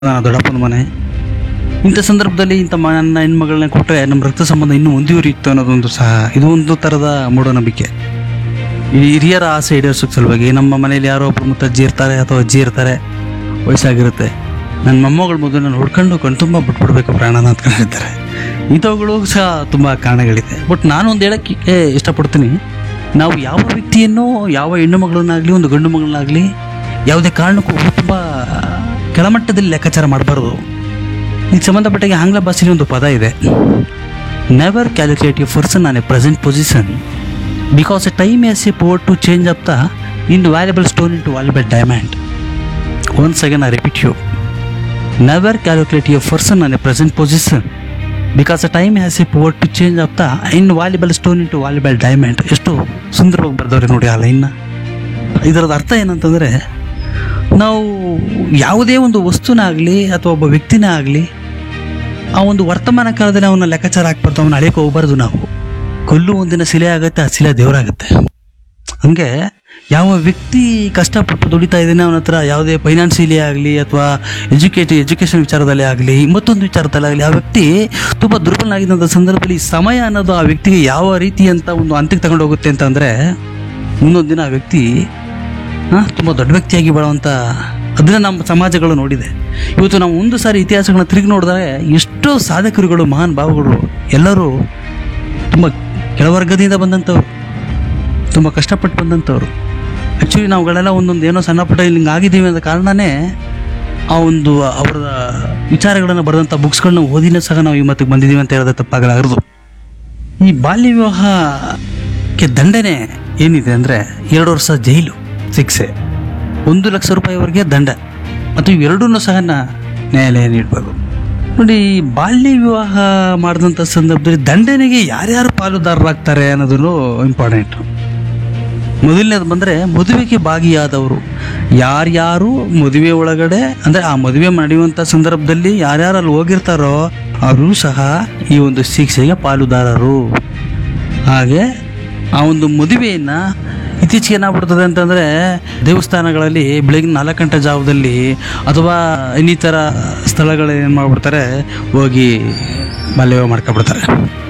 ನನ್ನ ದೊಡ್ಡಪ್ಪನ ಮನೆ ಇಂಥ ಸಂದರ್ಭದಲ್ಲಿ ಇಂಥ ಮ- ನನ್ನ ಹೆಣ್ಮಗಳನ್ನ ಕೊಟ್ಟರೆ ನಮ್ಮ ರಕ್ತ ಸಂಬಂಧ ಇನ್ನೂ ಮುಂದುವರಿಯುತ್ತೆ ಅನ್ನೋದೊಂದು ಸಹ ಇದು ಒಂದು ಥರದ ಮೂಢನಂಬಿಕೆ ಈ ಹಿರಿಯರ ಆಸೆ ಈಡೇರಿಸೋಕೆ ಸಲುವಾಗಿ ನಮ್ಮ ಮನೇಲಿ ಯಾರೋ ಒಬ್ಬರು ಮುತ್ತಜ್ಜಿ ಇರ್ತಾರೆ ಅಥವಾ ಅಜ್ಜಿ ಇರ್ತಾರೆ ವಯಸ್ಸಾಗಿರುತ್ತೆ ನನ್ನ ಮೊಮ್ಮಗಳ ಮೊದಲು ನಾನು ಹುಡ್ಕೊಂಡು ಕಣ್ ತುಂಬ ಬಿಟ್ಬಿಡ್ಬೇಕು ಪ್ರಾಣನ ಅಂದ್ಕೊಂಡಿರ್ತಾರೆ ಇಂಥವುಗಳು ಸಹ ತುಂಬ ಕಾರಣಗಳಿದೆ ಬಟ್ ನಾನು ಒಂದು ಹೇಳಕ್ಕೆ ಇಷ್ಟಪಡ್ತೀನಿ ನಾವು ಯಾವ ವ್ಯಕ್ತಿಯನ್ನು ಯಾವ ಹೆಣ್ಣು ಮಗಳನ್ನಾಗಲಿ ಒಂದು ಗಂಡು ಮಗಳನ್ನಾಗಲಿ ಯಾವುದೇ ಕಾರಣಕ್ಕೂ ತುಂಬ ಕೆಳಮಟ್ಟದಲ್ಲಿ ಲೆಕ್ಕಾಚಾರ ಮಾಡಬಾರ್ದು ಇದಕ್ಕೆ ಸಂಬಂಧಪಟ್ಟಾಗೆ ಆಂಗ್ಲ ಭಾಷೆಯಲ್ಲಿ ಒಂದು ಪದ ಇದೆ never calculate you person on a present position because a time is a power to change up the invaluable stone into valuable diamond once again I repeat you never calculate you person on a present position because a time has a power to change up the invaluable stone into valuable diamond ಎಷ್ಟು ಸುಂದರವಾಗಿ ಬರ್ದವ್ರೆ ನೋಡಿ ಆ ಲೈನ್ನ ಇದರದ ಅರ್ಥ ಏನಂತಂದರೆ ನಾವು ಯಾವುದೇ ಒಂದು ವಸ್ತುನಾಗಲಿ ಅಥವಾ ಒಬ್ಬ ವ್ಯಕ್ತಿನೇ ಆಗಲಿ ಆ ಒಂದು ವರ್ತಮಾನ ಕಾಲದಲ್ಲಿ ಅವನ ಲೆಕ್ಕಾಚಾರ ಹಾಕ್ಬಾರ್ದು ಅವನ್ನ ಅಳೆಯಕ್ಕೆ ಹೋಗ್ಬಾರ್ದು ನಾವು ಕಲ್ಲು ಒಂದಿನ ಶಿಲೆ ಆಗುತ್ತೆ ಆ ಶಿಲೆ ದೇವರಾಗುತ್ತೆ ಹಂಗೆ ಯಾವ ವ್ಯಕ್ತಿ ಕಷ್ಟಪಟ್ಟು ದುಡಿತಾ ಇದ್ದಾನೆ ಅವನ ಹತ್ರ ಯಾವುದೇ ಫೈನಾನ್ಸಿಯಲಿ ಆಗಲಿ ಅಥವಾ ಎಜುಕೇಟಿ ಎಜುಕೇಷನ್ ವಿಚಾರದಲ್ಲೇ ಆಗಲಿ ಮತ್ತೊಂದು ವಿಚಾರದಲ್ಲೇ ಆಗಲಿ ಆ ವ್ಯಕ್ತಿ ತುಂಬ ದುರ್ಬಲನಾಗಿದ್ದಂಥ ಸಂದರ್ಭದಲ್ಲಿ ಸಮಯ ಅನ್ನೋದು ಆ ವ್ಯಕ್ತಿಗೆ ಯಾವ ರೀತಿ ಅಂತ ಒಂದು ಹಂತಕ್ಕೆ ತಗೊಂಡು ಹೋಗುತ್ತೆ ಅಂತಂದರೆ ಮುಂದೊಂದು ದಿನ ಆ ವ್ಯಕ್ತಿ ತುಂಬ ದೊಡ್ಡ ವ್ಯಕ್ತಿಯಾಗಿ ಬಾಳುವಂಥ ಅದನ್ನ ನಮ್ಮ ಸಮಾಜಗಳು ನೋಡಿದೆ ಇವತ್ತು ನಾವು ಒಂದು ಸಾರಿ ಇತಿಹಾಸಗಳನ್ನ ತಿರುಗಿ ನೋಡಿದರೆ ಎಷ್ಟೋ ಸಾಧಕರುಗಳು ಮಹಾನ್ ಭಾವಗಳು ಎಲ್ಲರೂ ತುಂಬ ಕೆಳವರ್ಗದಿಂದ ಬಂದಂಥವ್ರು ತುಂಬ ಕಷ್ಟಪಟ್ಟು ಬಂದಂಥವ್ರು ಆ್ಯಕ್ಚುಲಿ ನಾವುಗಳೆಲ್ಲ ಒಂದೊಂದು ಏನೋ ಸಣ್ಣ ಪುಟ್ಟ ಇಲ್ಲಿ ಹಿಂಗೆ ಆಗಿದ್ದೀವಿ ಅನ್ನೋ ಕಾರಣನೇ ಆ ಒಂದು ಅವರ ವಿಚಾರಗಳನ್ನು ಬರೆದಂಥ ಬುಕ್ಸ್ಗಳನ್ನ ಓದಿನ ಸಹ ನಾವು ಈ ಮತ್ತಿಗೆ ಬಂದಿದ್ದೀವಿ ಅಂತ ಹೇಳಿದ್ರೆ ತಪ್ಪಾಗಲಾರದು ಈ ಬಾಲ್ಯ ವಿವಾಹಕ್ಕೆ ದಂಡನೆ ಏನಿದೆ ಅಂದರೆ ಎರಡು ವರ್ಷ ಜೈಲು ಶಿಕ್ಷೆ ಒಂದು ಲಕ್ಷ ರೂಪಾಯಿವರೆಗೆ ದಂಡ ಮತ್ತು ಇವೆರಡನ್ನೂ ಸಹ ನ- ನ್ಯಾಯಾಲಯ ನೀಡಬೇಕು ನೋಡಿ ಈ ಬಾಲ್ಯ ವಿವಾಹ ಮಾಡಿದಂಥ ಸಂದರ್ಭದಲ್ಲಿ ದಂಡನೆಗೆ ಯಾರ್ಯಾರು ಪಾಲುದಾರರಾಗ್ತಾರೆ ಅನ್ನೋದನ್ನು ಇಂಪಾರ್ಟೆಂಟ್ ಮೊದಲನೇದು ಬಂದರೆ ಮದುವೆಗೆ ಭಾಗಿಯಾದವರು ಯಾರ್ಯಾರು ಮದುವೆ ಒಳಗಡೆ ಅಂದರೆ ಆ ಮದುವೆ ನಡೆಯುವಂಥ ಸಂದರ್ಭದಲ್ಲಿ ಯಾರ್ಯಾರು ಅಲ್ಲಿ ಹೋಗಿರ್ತಾರೋ ಅವರು ಸಹ ಈ ಒಂದು ಶಿಕ್ಷೆಗೆ ಪಾಲುದಾರರು ಹಾಗೆ ಆ ಒಂದು ಮದುವೆಯನ್ನು ಇತ್ತೀಚೆಗೆ ಏನಾಗ್ಬಿಡ್ತದೆ ಅಂತಂದರೆ ದೇವಸ್ಥಾನಗಳಲ್ಲಿ ಬೆಳಗಿನ ನಾಲ್ಕು ಗಂಟೆ ಜಾವದಲ್ಲಿ ಅಥವಾ ಇನ್ನಿತರ ಸ್ಥಳಗಳು ಏನು ಮಾಡ್ಬಿಡ್ತಾರೆ ಹೋಗಿ ಬಾಲ್ಯ ಮಾಡ್ಕೊಬಿಡ್ತಾರೆ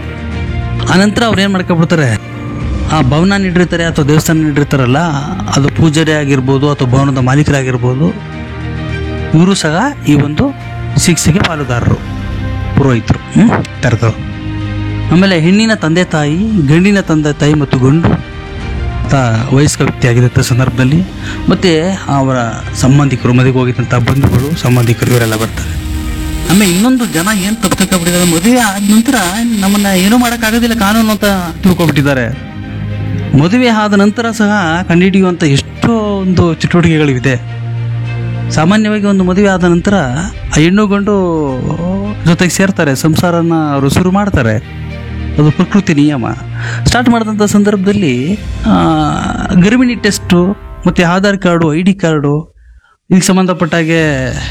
ಆನಂತರ ಅವ್ರು ಏನು ಮಾಡ್ಕೊಬಿಡ್ತಾರೆ ಆ ಭವನ ನೀಡಿರ್ತಾರೆ ಅಥವಾ ದೇವಸ್ಥಾನ ನೀಡಿರ್ತಾರಲ್ಲ ಅದು ಪೂಜಾರಿ ಆಗಿರ್ಬೋದು ಅಥವಾ ಭವನದ ಮಾಲೀಕರಾಗಿರ್ಬೋದು ಇವರು ಸಹ ಈ ಒಂದು ಶಿಕ್ಷೆಗೆ ಪಾಲುದಾರರು ಪುರೋಹಿತರು ಹ್ಮ್? ತರದವರು ಆಮೇಲೆ ಹೆಣ್ಣಿನ ತಂದೆ ತಾಯಿ ಗಂಡಿನ ತಂದೆ ತಾಯಿ ಮತ್ತು ಗಂಡು ಆತ ವಯಸ್ಕ ವ್ಯಕ್ತಿ ಆಗಿದ್ದಂಥ ಸಂದರ್ಭದಲ್ಲಿ ಮತ್ತು ಅವರ ಸಂಬಂಧಿಕರು ಮದುವೆಗೆ ಹೋಗಿದ್ದಂಥ ಬಂಧುಗಳು ಸಂಬಂಧಿಕರು ಇವರೆಲ್ಲ ಬರ್ತಾರೆ ಆಮೇಲೆ ಇನ್ನೊಂದು ಜನ ಏನು ತಪ್ಪು ತಿಳ್ಕೊಬಿಟ್ಟಿದ್ದಾರೆ ಮದುವೆ ಆದ ನಂತರ ನಮ್ಮನ್ನ ಏನೂ ಮಾಡೋಕ್ಕಾಗೋದಿಲ್ಲ ಕಾನೂನು ಅಂತ ತಿಳ್ಕೊಬಿಟ್ಟಿದ್ದಾರೆ ಮದುವೆ ಆದ ನಂತರ ಸಹ ಕಂಡುಹಿಡಿಯುವಂಥ ಎಷ್ಟೋ ಒಂದು ಚಟುವಟಿಕೆಗಳಿವೆ ಸಾಮಾನ್ಯವಾಗಿ ಒಂದು ಮದುವೆ ಆದ ನಂತರ ಆ ಹೆಣ್ಣು ಗಂಡು ಜೊತೆಗೆ ಸೇರ್ತಾರೆ ಸಂಸಾರನ ಅವರು ಶುರು ಮಾಡ್ತಾರೆ ಅದು ಪ್ರಕೃತಿ ನಿಯಮ ಸ್ಟಾರ್ಟ್ ಮಾಡಿದಂಥ ಸಂದರ್ಭದಲ್ಲಿ ಆ, ಗರ್ಭಿಣಿ ಟೆಸ್ಟು ಮತ್ತು Aadhaar card I D card ಇದಕ್ಕೆ ಸಂಬಂಧಪಟ್ಟಾಗೆ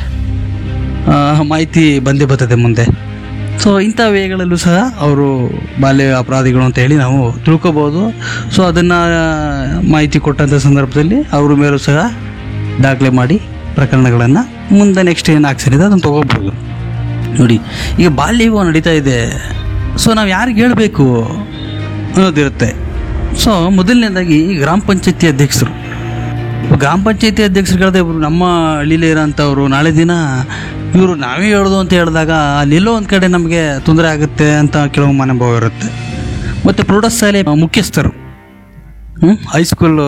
ಆ, ಮಾಹಿತಿ ಬಂದೇ ಬರ್ತದೆ ಮುಂದೆ ಸೊ ಇಂಥ ವೇಗಳಲ್ಲೂ ಸಹ ಅವರು ಬಾಲ್ಯ ಅಪರಾಧಿಗಳು ಅಂತ ಹೇಳಿ ನಾವು ತಿಳ್ಕೊಬೋದು ಸೊ ಅದನ್ನು ಮಾಹಿತಿ ಕೊಟ್ಟಂಥ ಸಂದರ್ಭದಲ್ಲಿ ಅವ್ರ ಮೇಲೂ ಸಹ ದಾಖಲೆ ಮಾಡಿ ಪ್ರಕರಣಗಳನ್ನು ಮುಂದೆ ನೆಕ್ಸ್ಟ್ ಏನು ಆಕ್ಷನ್ ಇದೆ ಅದನ್ನು ತೊಗೋಬೋದು ನೋಡಿ ಈಗ ಬಾಲ್ಯ ವಿವಾಹ ನಡೀತಾ ಇದೆ ಸೊ ನಾವು ಯಾರಿಗೆ ಹೇಳಬೇಕು ಅನ್ನೋದಿರುತ್ತೆ ಸೊ ಮೊದಲನೇದಾಗಿ ಗ್ರಾಮ ಪಂಚಾಯತಿ ಅಧ್ಯಕ್ಷರು ಗ್ರಾಮ ಪಂಚಾಯತಿ ಅಧ್ಯಕ್ಷರುಗಳದೇ ಇವರು ನಮ್ಮ ಹಳ್ಳಿಲೇ ಇರೋಂಥವ್ರು ನಾಳೆ ದಿನ ಇವರು ನಾವೇ ಹೇಳೋದು ಅಂತ ಹೇಳಿದಾಗ ಅಲ್ಲೆಲ್ಲೋ ಒಂದು ಕಡೆ ನಮಗೆ ತೊಂದರೆ ಆಗುತ್ತೆ ಅಂತ ಕೆಲವು ಮನೋಭಾವ ಇರುತ್ತೆ ಮತ್ತು ಪ್ರೌಢಶಾಲೆ ಮುಖ್ಯಸ್ಥರು ಹ್ಮ್? ಹೈಸ್ಕೂಲ್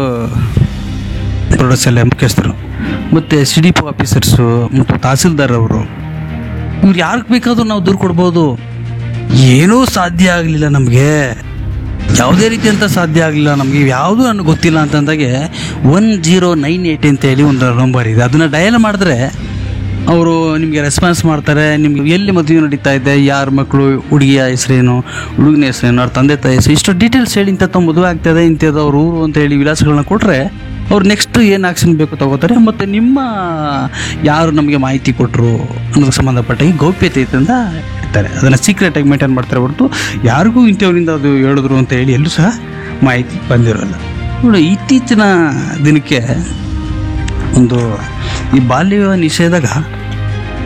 ಪ್ರೌಢಶಾಲೆ ಮುಖ್ಯಸ್ಥರು ಮತ್ತು ಸಿ ಡಿ ಪಿ ಆಫೀಸರ್ಸು ಮತ್ತು ತಹಸೀಲ್ದಾರ್ ಅವರು ಇವ್ರು ಯಾರಿಗೆ ಬೇಕಾದ್ರೂ ನಾವು ದೂರು ಕೊಡ್ಬೋದು ಏನೂ ಸಾಧ್ಯ ಆಗಲಿಲ್ಲ ನಮಗೆ ಯಾವುದೇ ರೀತಿಯಂತ ಸಾಧ್ಯ ಆಗಲಿಲ್ಲ ನಮಗೆ ಯಾವುದು ನನಗೆ ಗೊತ್ತಿಲ್ಲ ಅಂತಂದಾಗೆ ಒನ್ ಜೀರೋ ನೈನ್ ಏಯ್ಟ್ ಅಂತ ಹೇಳಿ ಒಂದು ನಂಬರ್ ಇದೆ ಅದನ್ನು ಡಯಲ್ ಮಾಡಿದ್ರೆ ಅವರು ನಿಮಗೆ ರೆಸ್ಪಾನ್ಸ್ ಮಾಡ್ತಾರೆ ನಿಮ್ಗೆ ಎಲ್ಲಿ ಮದುವೆ ನಡೀತಾ ಇದೆ ಯಾರ ಮಕ್ಕಳು ಹುಡುಗಿಯ ಹೆಸರೇನು ಹುಡುಗನ ಹೆಸರೇನು ಅವ್ರ ತಂದೆ ತಾಯಿ ಹೆಸರು ಇಷ್ಟು ಡೀಟೇಲ್ಸ್ ಹೇಳಿ ಇಂಥ ಮದುವೆ ಆಗ್ತದೆ ಇಂಥದ್ದು ಅವ್ರ ಊರು ಅಂತ ಹೇಳಿ ವಿಳಾಸಗಳನ್ನ ಕೊಟ್ಟರೆ ಅವ್ರು ನೆಕ್ಸ್ಟ್ ಏನು ಆಕ್ಷನ್ ಬೇಕು ತಗೋತಾರೆ ಮತ್ತು ನಿಮ್ಮ ಯಾರು ನಮಗೆ ಮಾಹಿತಿ ಕೊಟ್ಟರು ಅನ್ನೋದಕ್ಕೆ ಸಂಬಂಧಪಟ್ಟಾಗಿ ಗೌಪ್ಯತೆಯಿಂದ ಇರ್ತಾರೆ ಅದನ್ನು ಸೀಕ್ರೆಟಾಗಿ ಮೇಂಟೈನ್ ಮಾಡ್ತಾರೆ ಹೊರತು ಯಾರಿಗೂ ಇಂಥವರಿಂದ ಅದು ಹೇಳಿದ್ರು ಅಂತ ಹೇಳಿ ಎಲ್ಲೂ ಸಹ ಮಾಹಿತಿ ಬಂದಿರೋಲ್ಲ ನೋಡಿ ಇತ್ತೀಚಿನ ದಿನಕ್ಕೆ ಒಂದು ಈ ಬಾಲ್ಯ ವಿವಾಹ ನಿಷೇಧಾಗ